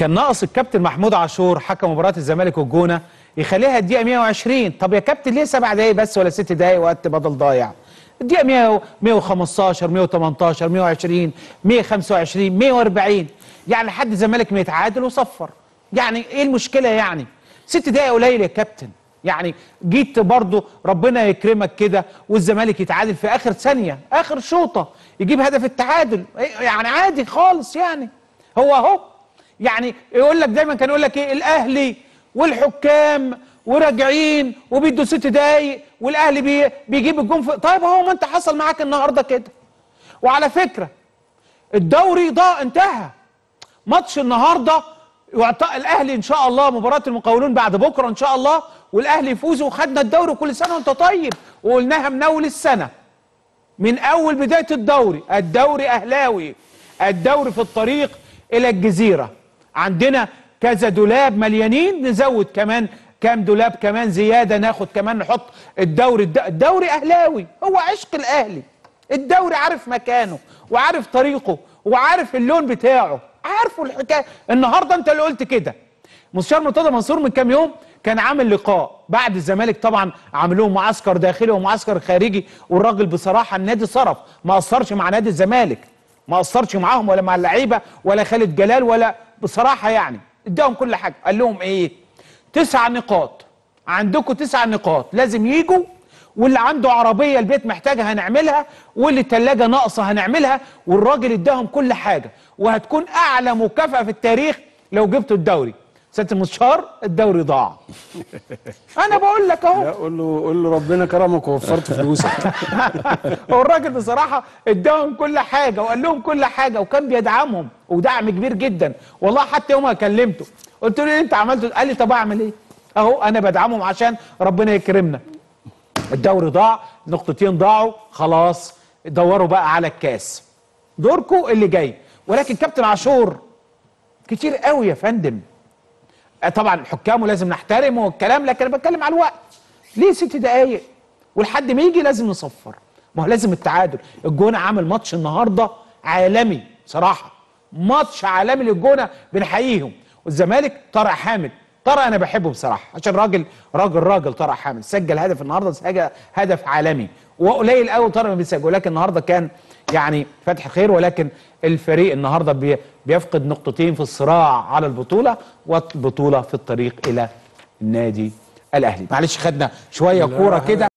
كان ناقص الكابتن محمود عاشور حكم مباراه الزمالك والجونه يخليها الدقيقه 120 طب يا كابتن ليه سبع دقايق بس ولا ست دقايق وقت بدل ضايع الدقيقه 100 115 118 120 125 140 يعني حد الزمالك ما يتعادل وصفر يعني ايه المشكله يعني ست دقايق قليل يا كابتن يعني جيت برضه ربنا يكرمك كده والزمالك يتعادل في اخر ثانيه اخر شوطه يجيب هدف التعادل يعني عادي خالص يعني هو اهو يعني يقول لك دايما كان يقول لك ايه الاهلي والحكام وراجعين وبيدوا ست دقايق والاهلي بي بيجيب الجون في طيب هو ما انت حصل معاك النهارده كده وعلى فكره الدوري ضاع انتهى ماتش النهارده يعطى الاهلي ان شاء الله مباراه المقاولون بعد بكره ان شاء الله والاهلي يفوز وخدنا الدوري كل سنه وانت طيب وقلناها من اول السنه من اول بدايه الدوري الدوري اهلاوي الدوري في الطريق الى الجزيره عندنا كذا دولاب مليانين نزود كمان كام دولاب كمان زياده ناخد كمان نحط الدوري الدوري اهلاوي هو عشق الاهلي الدوري عارف مكانه وعارف طريقه وعارف اللون بتاعه عارفه الحكايه النهارده انت اللي قلت كده مستشار مرتضى منصور من كام يوم كان عامل لقاء بعد الزمالك طبعا عملوا معسكر داخلي ومعسكر خارجي والراجل بصراحه النادي صرف ما قصرش مع نادي الزمالك ما قصرش معاهم ولا مع اللعيبه ولا خالد جلال ولا بصراحه يعني اداهم كل حاجه قال لهم ايه تسع نقاط عندكم تسع نقاط لازم يجوا واللي عنده عربيه البيت محتاجها هنعملها واللي الثلاجه ناقصه هنعملها والراجل اداهم كل حاجه وهتكون اعلى مكافاه في التاريخ لو جبتوا الدوري سياده المستشار الدوري ضاع انا بقول لك اهو لا قول له قول له ربنا كرمك ووفرت فلوسك هو الراجل بصراحه اداهم كل حاجه وقال لهم كل حاجه وكان بيدعمهم ودعم كبير جدا والله حتى يوم ما كلمته قلت له ايه انت عملته قال لي طب اعمل ايه اهو انا بدعمهم عشان ربنا يكرمنا الدوري ضاع نقطتين ضاعوا خلاص دوروا بقى على الكاس دوركم اللي جاي ولكن كابتن عاشور كتير قوي يا فندم طبعا حكامه لازم نحترمه والكلام لكن انا بتكلم على الوقت ليه ست دقايق ولحد ما يجي لازم نصفر ما هو لازم التعادل الجونه عامل ماتش النهارده عالمي صراحه ماتش عالمي للجونه بنحييهم والزمالك طارق حامد طارق انا بحبه بصراحه عشان راجل راجل راجل طارق حامد سجل هدف النهارده سجل هدف عالمي وقليل قوي طارق ما بيسجل ولكن النهارده كان يعني فتح خير ولكن الفريق النهارده بي بيفقد نقطتين في الصراع على البطوله والبطوله في الطريق الى النادي الاهلي معلش خدنا شويه كوره كده